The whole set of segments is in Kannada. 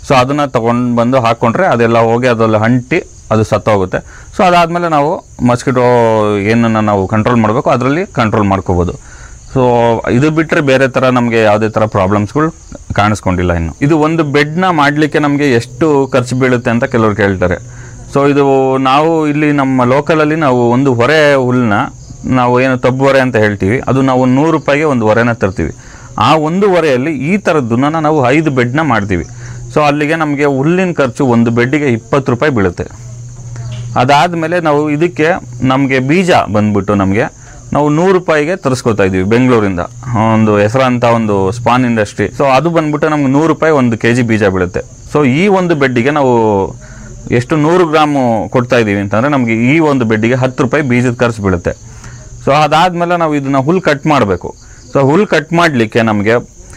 ಸೊ ಅದನ್ನು ತೊಗೊಂಡು ಬಂದು ಹಾಕ್ಕೊಂಡ್ರೆ ಅದೆಲ್ಲ ಹೋಗಿ ಅದರಲ್ಲಿ ಅಂಟಿ ಅದು ಸತ್ತೋಗುತ್ತೆ ಸೊ ಅದಾದಮೇಲೆ ನಾವು ಮಸ್ಕಿಟೋ ಏನನ್ನು ನಾವು ಕಂಟ್ರೋಲ್ ಮಾಡಬೇಕು ಅದರಲ್ಲಿ ಕಂಟ್ರೋಲ್ ಮಾಡ್ಕೋಬೋದು ಸೊ ಇದು ಬಿಟ್ಟರೆ ಬೇರೆ ಥರ ನಮಗೆ ಯಾವುದೇ ಥರ ಪ್ರಾಬ್ಲಮ್ಸ್ಗಳು ಕಾಣಿಸ್ಕೊಂಡಿಲ್ಲ ಇನ್ನು ಇದು ಒಂದು ಬೆಡ್ನ ಮಾಡಲಿಕ್ಕೆ ನಮಗೆ ಎಷ್ಟು ಖರ್ಚು ಬೀಳುತ್ತೆ ಅಂತ ಕೆಲವರು ಕೇಳ್ತಾರೆ ಸೊ ಇದು ನಾವು ಇಲ್ಲಿ ನಮ್ಮ ಲೋಕಲಲ್ಲಿ ನಾವು ಒಂದು ಹೊರೆ ಹುಲ್ಲನ್ನ ನಾವು ಏನು ತಬ್ಬು ಹೊರೆ ಅಂತ ಹೇಳ್ತೀವಿ ಅದು ನಾವು ನೂರು ರೂಪಾಯಿಗೆ ಒಂದು ಹೊರೆನ ತರ್ತೀವಿ ಆ ಒಂದು ಹೊರೆಯಲ್ಲಿ ಈ ಥರದ್ದನ್ನ ನಾವು ಐದು ಬೆಡ್ನ ಮಾಡ್ತೀವಿ ಸೊ ಅಲ್ಲಿಗೆ ನಮಗೆ ಹುಲ್ಲಿನ ಖರ್ಚು ಒಂದು ಬೆಡ್ಡಿಗೆ ಇಪ್ಪತ್ತು ರೂಪಾಯಿ ಬೀಳುತ್ತೆ ಅದಾದಮೇಲೆ ನಾವು ಇದಕ್ಕೆ ನಮಗೆ ಬೀಜ ಬಂದ್ಬಿಟ್ಟು ನಮಗೆ ನಾವು ನೂರು ರೂಪಾಯಿಗೆ ತರಿಸ್ಕೊತಾ ಇದ್ದೀವಿ ಬೆಂಗಳೂರಿಂದ ಒಂದು ಹೆಸರಂತ ಒಂದು ಸ್ಪಾನ್ ಇಂಡಸ್ಟ್ರಿ ಸೊ ಅದು ಬಂದ್ಬಿಟ್ಟು ನಮ್ಗೆ ನೂರು ರೂಪಾಯಿ ಒಂದು ಕೆ ಜಿ ಬೀಜ ಬೀಳುತ್ತೆ ಸೊ ಈ ಒಂದು ಬೆಡ್ಡಿಗೆ ನಾವು ಎಷ್ಟು ನೂರು ಗ್ರಾಮು ಕೊಡ್ತಾ ಇದ್ದೀವಿ ಅಂತಂದರೆ ನಮಗೆ ಈ ಒಂದು ಬೆಡ್ಡಿಗೆ ಹತ್ತು ರೂಪಾಯಿ ಬೀಜದ ಖರ್ಚು ಬೀಳುತ್ತೆ ಸೊ ಅದಾದಮೇಲೆ ನಾವು ಇದನ್ನು ಹುಲ್ ಕಟ್ ಮಾಡಬೇಕು ಸೊ ಹುಲ್ ಕಟ್ ಮಾಡಲಿಕ್ಕೆ ನಮಗೆ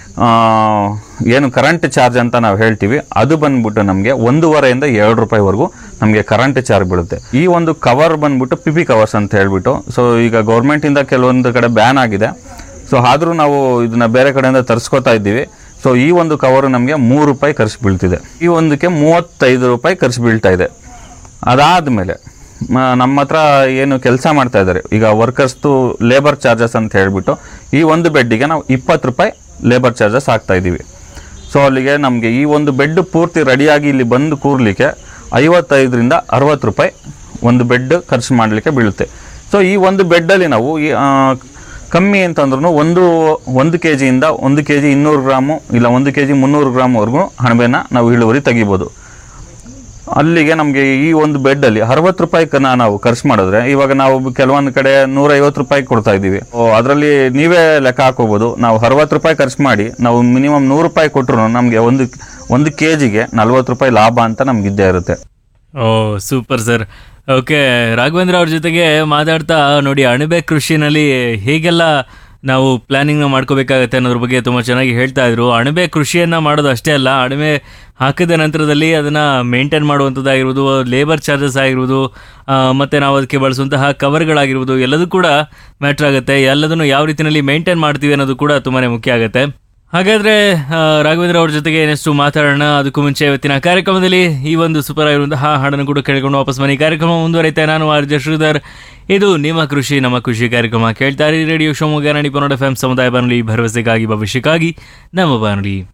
ಏನು ಕರೆಂಟ್ ಚಾರ್ಜ್ ಅಂತ ನಾವು ಹೇಳ್ತೀವಿ ಅದು ಬಂದ್ಬಿಟ್ಟು ನಮಗೆ ಒಂದೂವರೆಯಿಂದ ಎರಡು ರೂಪಾಯಿವರೆಗೂ ನಮಗೆ ಕರೆಂಟ್ ಚಾರ್ಜ್ ಬೀಳುತ್ತೆ ಈ ಒಂದು ಕವರ್ ಬಂದ್ಬಿಟ್ಟು ಪಿ ಪಿ ಕವರ್ಸ್ ಅಂತ ಹೇಳ್ಬಿಟ್ಟು ಸೊ ಈಗ ಗೌರ್ಮೆಂಟಿಂದ ಕೆಲವೊಂದು ಕಡೆ ಬ್ಯಾನ್ ಆಗಿದೆ ಸೊ ಆದರೂ ನಾವು ಇದನ್ನ ಬೇರೆ ಕಡೆಯಿಂದ ತರಿಸ್ಕೊತಾ ಇದ್ದೀವಿ ಸೊ ಈ ಒಂದು ಕವರು ನಮಗೆ ಮೂರು ರೂಪಾಯಿ ಖರ್ಚು ಬೀಳ್ತಿದೆ ಈ ಒಂದಕ್ಕೆ ಮೂವತ್ತೈದು ರೂಪಾಯಿ ಖರ್ಚು ಬೀಳ್ತಾ ಇದೆ ಅದಾದಮೇಲೆ ನಮ್ಮ ಹತ್ರ ಏನು ಕೆಲಸ ಮಾಡ್ತಾ ಇದ್ದಾರೆ ಈಗ ವರ್ಕರ್ಸ್ದು ಲೇಬರ್ ಚಾರ್ಜಸ್ ಅಂತ ಹೇಳ್ಬಿಟ್ಟು ಈ ಒಂದು ಬೆಡ್ಡಿಗೆ ನಾವು ಇಪ್ಪತ್ತು ರೂಪಾಯಿ ಲೇಬರ್ ಚಾರ್ಜಸ್ ಹಾಕ್ತಾ ಇದ್ದೀವಿ ಸೊ ಅಲ್ಲಿಗೆ ನಮಗೆ ಈ ಒಂದು ಬೆಡ್ ಪೂರ್ತಿ ರೆಡಿಯಾಗಿ ಇಲ್ಲಿ ಬಂದು ಕೂರ್ಲಿಕ್ಕೆ ಐವತ್ತೈದರಿಂದ ಅರವತ್ತು ರೂಪಾಯಿ ಒಂದು ಬೆಡ್ ಖರ್ಚು ಮಾಡಲಿಕ್ಕೆ ಬೀಳುತ್ತೆ ಸೊ ಈ ಒಂದು ಬೆಡ್ಡಲ್ಲಿ ನಾವು ಈ, ಆ, ಕಮ್ಮಿ ಅಂತಂದ್ರೂ ಒಂದು ಒಂದು ಕೆ ಜಿಯಿಂದ ಒಂದು ಕೆ ಜಿ ಇನ್ನೂರು ಗ್ರಾಮು ಇಲ್ಲ ಒಂದು ಕೆ ಜಿ ಮುನ್ನೂರು ಗ್ರಾಮ್ವರೆಗೂ ಅಣಬೆನ ನಾವು ಇಳುವರಿ ತೆಗಿಬೋದು ಅಲ್ಲಿಗೆ ನಮಗೆ ಈ ಒಂದು ಬೆಡ್ಡಲ್ಲಿ ಅರವತ್ತು ರೂಪಾಯಿ ಕನ ನಾವು ಖರ್ಚು ಮಾಡಿದ್ರೆ ಇವಾಗ ನಾವು ಕೆಲವೊಂದು ಕಡೆ ನೂರೈವತ್ತು ರೂಪಾಯಿ ಕೊಡ್ತಾ ಇದ್ದೀವಿ ಅದರಲ್ಲಿ ನೀವೇ ಲೆಕ್ಕ ಹಾಕೋಬೋದು ನಾವು ಅರವತ್ತು ರೂಪಾಯಿ ಖರ್ಚು ಮಾಡಿ ನಾವು ಮಿನಿಮಮ್ ನೂರು ರೂಪಾಯಿ ಕೊಟ್ಟರು ನಮಗೆ ಒಂದು ಒಂದು ಕೆ ಜಿಗೆ ನಲ್ವತ್ತು ರೂಪಾಯಿ ಲಾಭ ಅಂತ ನಮ್ಗೆ ಇದ್ದೇ ಇರುತ್ತೆ oh super sir okay Raghavendra ಅವ್ರ ಜೊತೆಗೆ ಮಾತಾಡ್ತಾ ನೋಡಿ ಅಣಬೆ ಕೃಷಿನಲ್ಲಿ ಹೇಗೆಲ್ಲ ನಾವು ಪ್ಲಾನಿಂಗ್ನ ಮಾಡ್ಕೋಬೇಕಾಗತ್ತೆ ಅನ್ನೋದ್ರ ಬಗ್ಗೆ ತುಂಬ ಚೆನ್ನಾಗಿ ಹೇಳ್ತಾ ಇದ್ರು ಅಣಬೆ ಕೃಷಿಯನ್ನು ಮಾಡೋದು ಅಷ್ಟೇ ಅಲ್ಲ ಅಣಬೆ ಹಾಕಿದ ನಂತರದಲ್ಲಿ ಅದನ್ನು ಮೇಂಟೈನ್ ಮಾಡುವಂಥದ್ದಾಗಿರ್ಬೋದು ಲೇಬರ್ ಚಾರ್ಜಸ್ ಆಗಿರ್ಬೋದು ಆ, ಮತ್ತೆ ನಾವು ಅದಕ್ಕೆ ಬಳಸುವಂತಹ ಕವರ್ಗಳಾಗಿರ್ಬೋದು ಎಲ್ಲದೂ ಕೂಡ ಮ್ಯಾಟ್ರ್ ಆಗುತ್ತೆ ಎಲ್ಲದನ್ನು ಯಾವ ರೀತಿಯಲ್ಲಿ ಮೇಂಟೈನ್ ಮಾಡ್ತೀವಿ ಅನ್ನೋದು ಕೂಡ ತುಂಬಾ ಮುಖ್ಯ ಆಗುತ್ತೆ ಹಾಗಾದ್ರೆ ಆ, ರಾಘವೇಂದ್ರ ಅವ್ರ ಜೊತೆಗೆ ಇನ್ನಷ್ಟು ಮಾತಾಡೋಣ ಅದಕ್ಕೂ ಮುಂಚೆ ಇವತ್ತಿನ ಕಾರ್ಯಕ್ರಮದಲ್ಲಿ ಈ ಒಂದು ಸೂಪರ್ ಆಗಿರುವಂತಹ ಹಾಡನ್ನು ಕೂಡ ಕೇಳಿಕೊಂಡು ವಾಪಸ್ ಬನ್ನಿ ಕಾರ್ಯಕ್ರಮ ಮುಂದುವರಿತೆ ನಾನು ಆರ್ ಜೆ ಶ್ರೀಧರ್ ಇದು ನಿಮ್ಮ ಕೃಷಿ ನಮ್ಮ ಕೃಷಿ ಕಾರ್ಯಕ್ರಮ ಕೇಳ್ತಾರೆ ರೇಡಿಯೋ ಶಿವಮೊಗ್ಗ ನಾಡಿ ಪನ್ನಡ ಎಫ್ ಎಂ ಸಮುದಾಯ ಬಾನುಲಿ ಭರವಸೆಗಾಗಿ ಭವಿಷ್ಯಕ್ಕಾಗಿ ನಮ್ಮ ಬಾನುಲಿ